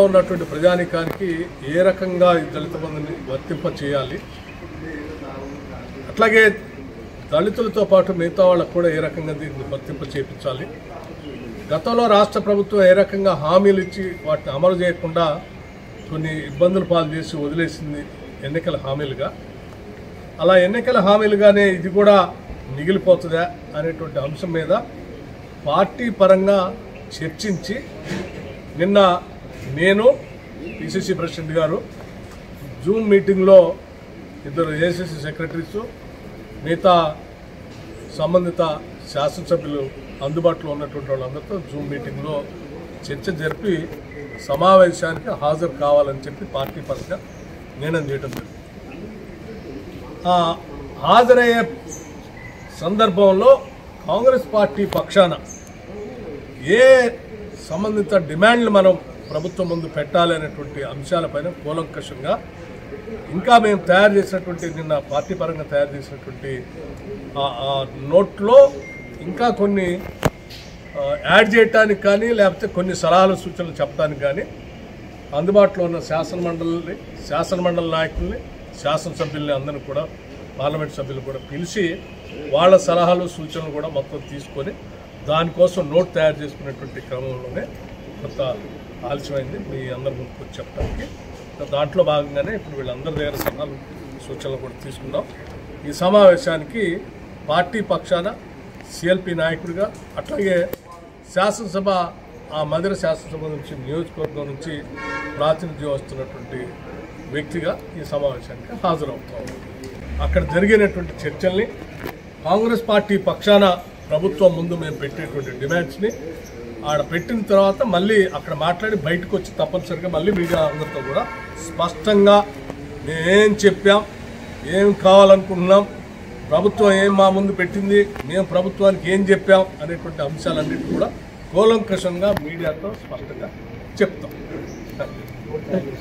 ఉన్నటువంటి ప్రజానికానికి ఏ రకంగా ఈ దళిత బంధుని వర్తింప చేయాలి అట్లాగే దళితులతో పాటు మిగతా వాళ్ళకు కూడా ఏ రకంగా దీన్ని వర్తింప చేయించాలి గతంలో రాష్ట్ర ప్రభుత్వం ఏ రకంగా హామీలు ఇచ్చి వాటిని అమలు చేయకుండా కొన్ని ఇబ్బందులు పాలు చేసి వదిలేసింది ఎన్నికల హామీలుగా అలా ఎన్నికల హామీలుగానే ఇది కూడా మిగిలిపోతుందా అనేటువంటి అంశం మీద పార్టీ పరంగా చర్చించి నిన్న నేను పిసిసి ప్రెసిడెంట్ గారు జూమ్ మీటింగ్లో ఇద్దరు ఏసీసీ సెక్రటరీస్ మిగతా సంబంధిత శాసనసభ్యులు అందుబాటులో ఉన్నటువంటి వాళ్ళందరితో జూమ్ మీటింగ్లో చర్చ జరిపి సమావేశానికి హాజరు కావాలని చెప్పి పార్టీ పరంగా నిర్ణయం చేయడం జరిగింది ఆ హాజరయ్యే సందర్భంలో కాంగ్రెస్ పార్టీ పక్షాన ఏ సంబంధిత డిమాండ్లు మనం ప్రభుత్వం ముందు పెట్టాలి అనేటువంటి అంశాలపైన కూలంకషంగా ఇంకా మేము తయారు చేసినటువంటి నిన్న పార్టీ పరంగా తయారు చేసినటువంటి ఆ- ఆ నోట్లో ఇంకా కొన్ని ఆ, యాడ్ చేయటానికి కానీ లేకపోతే కొన్ని సలహాలు సూచనలు చెప్పడానికి కానీ అందుబాటులో ఉన్న శాసనమండలి శాసనమండలి నాయకుల్ని శాసనసభ్యుల్ని అందరిని కూడా పార్లమెంట్ సభ్యులు కూడా పిలిచి వాళ్ళ సలహాలు సూచనలు కూడా మొత్తం తీసుకొని దానికోసం నోట్ తయారు చేసుకునేటువంటి క్రమంలోనే కొంత ఆలస్యమైంది మీ అందరి ముందుకు వచ్చి చెప్పడానికి దాంట్లో భాగంగానే ఇప్పుడు వీళ్ళందరి దగ్గర సలహాలు సూచనలు కూడా తీసుకున్నాం ఈ సమావేశానికి పార్టీ పక్షాన సిఎల్పి నాయకుడిగా అట్లాగే శాసనసభ ఆ మధుర శాసనసభ నుంచి నియోజకవర్గం నుంచి ప్రాతినిధ్యం వస్తున్నటువంటి వ్యక్తిగా ఈ సమావేశానికి హాజరవుతాం అక్కడ జరిగినటువంటి చర్చల్ని కాంగ్రెస్ పార్టీ పక్షాన ప్రభుత్వం ముందు మేము పెట్టేటువంటి డిమాండ్స్ని ఆడ పెట్టిన తర్వాత మళ్ళీ అక్కడ మాట్లాడి బయటకు వచ్చి తప్పనిసరిగా మళ్ళీ మీడియా అందరితో కూడా స్పష్టంగా మేమేం చెప్పాం ఏం కావాలనుకుంటున్నాం ప్రభుత్వం ఏం మా ముందు పెట్టింది మేము ప్రభుత్వానికి ఏం చెప్పాం అనేటువంటి అంశాలన్నిటి కూడా కూలంకషంగా మీడియాతో స్పష్టంగా చెప్తాం